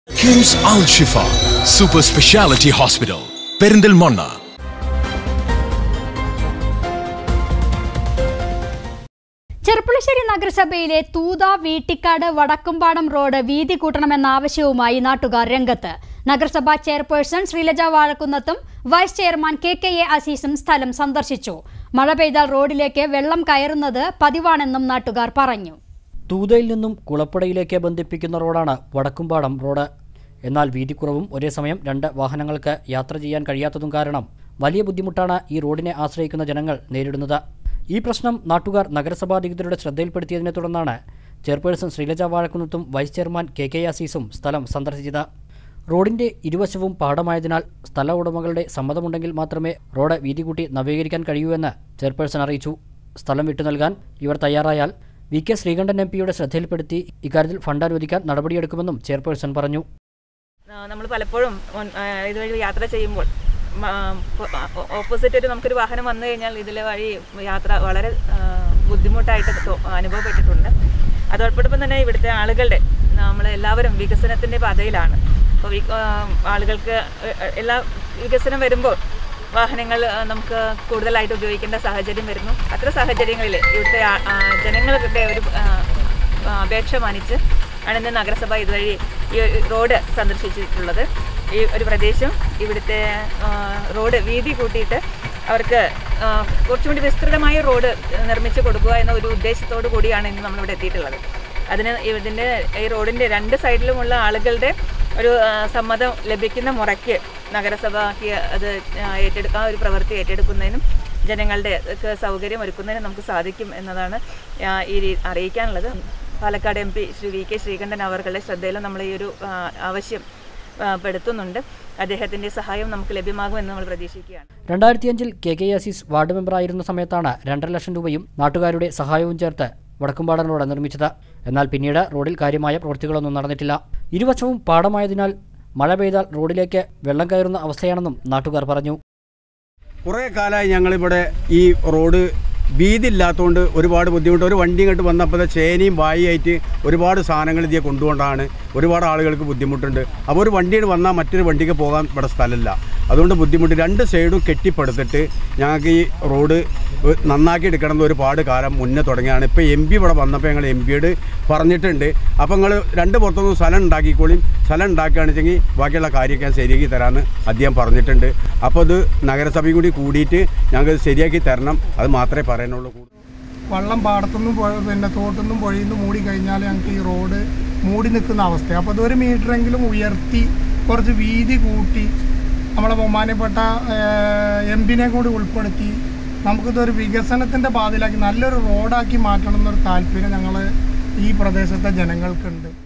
KIMS Al Shifa super speciality hospital Perinthalmanna Cherpulassery നഗരസഭയിലെ Thootha വീട്ടിക്കാട് Vadakkumpadam road വീതി കൂട്ടണമെന്ന ആവശ്യവുമായി നാട്ടുകാർ രംഗത്ത് നഗരസഭാ ചെയർപേഴ്സൺ ശ്രീലജ വാഴക്കുന്നത്തും vice chairman K K A അസീസും സ്ഥലം സന്ദർശിച്ചു മഴ പെയ്താൽ റോഡിലേക്ക് വെള്ളം കയറുന്നത് പതിവാണെന്നും നാട്ടുകാർ പറഞ്ഞു തൂതയിൽ നിന്നും കുളപ്പുഴയിലേക്ക് ബന്ധിപ്പിക്കുന്ന റോഡാണ് വടക്കുംപാടം റോഡ് എന്നാൽ വീതിക്കുറവും ഒരേ സമയം രണ്ട് വാഹനങ്ങൾക്ക് യാത്ര ചെയ്യാൻ കഴിയാത്തതും കാരണം വലിയ ബുദ്ധിമുട്ടാണ് ഈ റോഡിനെ ആശ്രയിക്കുന്ന ജനങ്ങൾ നേരിടുന്നത് ഈ പ്രശ്നം നാട്ടുകാർ നഗരസഭാ അധികൃതരുടെ ശ്രദ്ധയിൽപ്പെടുത്തിയതിനെ തുടർന്നാണ് ചെയർപേഴ്സൺ ശ്രീലജ വാഴക്കുന്നത്തും വൈസ് ചെയർമാൻ കെ കെ അസീസും സ്ഥലം സന്ദർശിച്ചത് റോഡിന്റെ ഇരുവശവും പാടമായതിനാൽ സ്ഥല ഉടമകളുടെ സമ്മതമുണ്ടെങ്കിൽ മാത്രമേ റോഡ് വീതി കൂട്ടി നവീകരിക്കാൻ കഴിയൂ എന്ന് ചെയർപേഴ്സൺ അറിയിച്ചു സ്ഥലം വിട്ടു നൽകാൻ ഇവർ തയ്യാറായാൽ വി കെ ശ്രീകണ്ഠൻ എം പിയുടെ ശ്രദ്ധയിൽപ്പെടുത്തി ഇക്കാര്യത്തിൽ ഫണ്ട് അനുവദിക്കാൻ നടപടിയെടുക്കുമെന്നും ചെയർപേഴ്സൺ പറഞ്ഞു നമ്മൾ പലപ്പോഴും മുൻ- ആ, ഇതുവഴി യാത്ര ചെയ്യുമ്പോൾ ഓപ്പോസിറ്റ് ഒരു നമുക്കൊരു വാഹനം വന്നു കഴിഞ്ഞാൽ ഇതിലെ വഴി യാത്ര വളരെ ആ, ബുദ്ധിമുട്ടായിട്ട് തോ- അനുഭവപ്പെട്ടിട്ടുണ്ട് അതോടൊപ്പം തന്നെ ഇവിടുത്തെ ആളുകളുടെ നമ്മൾ എല്ലാവരും വികസനത്തിൻ്റെ പാതയിലാണ് അപ്പോൾ ആളുകൾക്ക് എ- എല്ലാ വികസനം വരുമ്പോൾ വാഹനങ്ങൾ ആ, നമുക്ക് കൂടുതലായിട്ട് ഉപയോഗിക്കേണ്ട സാഹചര്യം വരുന്നു അത്തരം സാഹചര്യങ്ങളിൽ ഇവിടുത്തെ ആ- ആ, ജനങ്ങളുടെ ഒരു ആ, ആ, അപേക്ഷ മാനിച്ച് ആണ് ഇന്ന് നഗരസഭ ഇതുവഴി ഈ ഒരു റോഡ് സന്ദർശിച്ചിട്ടുള്ളത് ഈ ഒരു പ്രദേശം ഇവിടുത്തെ ആ, റോഡ് വീതി കൂട്ടിയിട്ട് അവർക്ക് ആ, കുറച്ചും കൂടി വിസ്തൃതമായ റോഡ് നിർമ്മിച്ച് കൊടുക്കുക എന്ന ഒരു ഉദ്ദേശത്തോടു കൂടിയാണ് ഇന്ന് നമ്മളിവിടെ എത്തിയിട്ടുള്ളത് അതിന് ഇതിൻ്റെ ഈ റോഡിൻ്റെ രണ്ട് സൈഡിലുമുള്ള ആളുകളുടെ ഒരു ആ, സമ്മതം ലഭിക്കുന്ന മുറയ്ക്ക് നഗരസഭയ്ക്ക് അത് ആ, ഏറ്റെടുക്കാൻ ഒരു പ്രവൃത്തി ഏറ്റെടുക്കുന്നതിനും ജനങ്ങളുടെ ഒക്കെ സൗകര്യം ഒരുക്കുന്നതിനും നമുക്ക് സാധിക്കും എന്നതാണ് ആ, ഈ രീ- അറിയിക്കാനുള്ളത് Palakkad M P Shri V K Sreekandan അവരുടെ ശ്രദ്ധയിലും നമ്മൾ ഈ ഒരു ആ, ആവശ്യം ആ, പെടുത്തുന്നുണ്ട് അദ്ദേഹത്തിൻ്റെ സഹായം നമുക്ക് ലഭ്യമാകുമെന്ന് നമ്മൾ പ്രതീക്ഷിക്കുകയാണ് രണ്ടായിരത്തി അഞ്ചിൽ കെ കെ അസീസ് വാർഡ് മെമ്പറായിരുന്ന സമയത്താണ് രണ്ടര ലക്ഷം രൂപയും നാട്ടുകാരുടെ സഹായവും ചേർത്ത് വടക്കുംപാടൻ റോഡ് നിർമ്മിച്ചത് എന്നാൽ പിന്നീട് റോഡിൽ കാര്യമായ പ്രവൃത്തികളൊന്നും നടന്നിട്ടില്ല ഇരുവശവും പാടമായതിനാൽ മഴ പെയ്താൽ റോഡിലേക്ക് വെള്ളം കയറുന്ന അവസ്ഥയാണെന്നും നാട്ടുകാർ പറഞ്ഞു കുറേ കാലമായി ഞങ്ങളിവിടെ ഈ റോഡ് വീതി ഇല്ലാത്തതുകൊണ്ട് ഒരുപാട് ബുദ്ധിമുട്ട് ഒരു വണ്ടി ഇങ്ങോട്ട് വന്നപ്പോൾ ചേനയും വായിയായിട്ട് ഒരുപാട് സാധനങ്ങൾ ഇതിയെ കൊണ്ടുകൊണ്ടാണ് ഒരുപാട് ആളുകൾക്ക് ബുദ്ധിമുട്ടുണ്ട് അപ്പോൾ ഒരു വണ്ടിയിൽ വന്നാൽ മറ്റൊരു വണ്ടിക്ക് പോകാൻ ഇവിടെ സ്ഥലമില്ല അതുകൊണ്ട് ബുദ്ധിമുട്ട് രണ്ട് സൈഡും കെട്ടിപ്പടുത്തിട്ട് ഞങ്ങൾക്ക് ഈ റോഡ് നന്നാക്കി എടുക്കണം എന്ന് ഒരുപാട് കാലം മുന്നേ തുടങ്ങിയാണ് ഇപ്പോൾ എം പി ഇവിടെ വന്നപ്പോൾ ഞങ്ങൾ എം പിയോട് പറഞ്ഞിട്ടുണ്ട് അപ്പോൾ നിങ്ങൾ രണ്ട് പുറത്തൊന്നും സ്ഥലം ഉണ്ടാക്കിക്കോളിയും സ്ഥലം ഉണ്ടാക്കുകയാണെന്ന് വെച്ചെങ്കിൽ ബാക്കിയുള്ള കാര്യമൊക്കെ ഞാൻ ശരിയാക്കി തരാമെന്ന് അദ്ദേഹം പറഞ്ഞിട്ടുണ്ട് അപ്പോൾ അത് നഗരസഭയും കൂടി കൂടിയിട്ട് ഞങ്ങൾക്ക് ശരിയാക്കി തരണം അത് മാത്രമേ പറയാനുള്ളൂ വെള്ളം പാടത്തുനിന്നും പുഴ പിന്നെ തോട്ടുനിന്നും പുഴയിൽ നിന്നും മൂടി കഴിഞ്ഞാൽ ഞങ്ങൾക്ക് ഈ റോഡ് മൂടി നിൽക്കുന്ന അവസ്ഥയാണ് അപ്പോൾ അതൊരു മീറ്ററെങ്കിലും ഉയർത്തി കുറച്ച് വീതി കൂട്ടി നമ്മളെ ബഹുമാനപ്പെട്ട എം പിനെ കൂടി ഉൾപ്പെടുത്തി നമുക്കിതൊരു വികസനത്തിൻ്റെ പാതയിലാക്കി നല്ലൊരു റോഡാക്കി മാറ്റണം എന്നൊരു താല്പര്യം ഞങ്ങൾ ഈ പ്രദേശത്തെ ജനങ്ങൾക്കുണ്ട്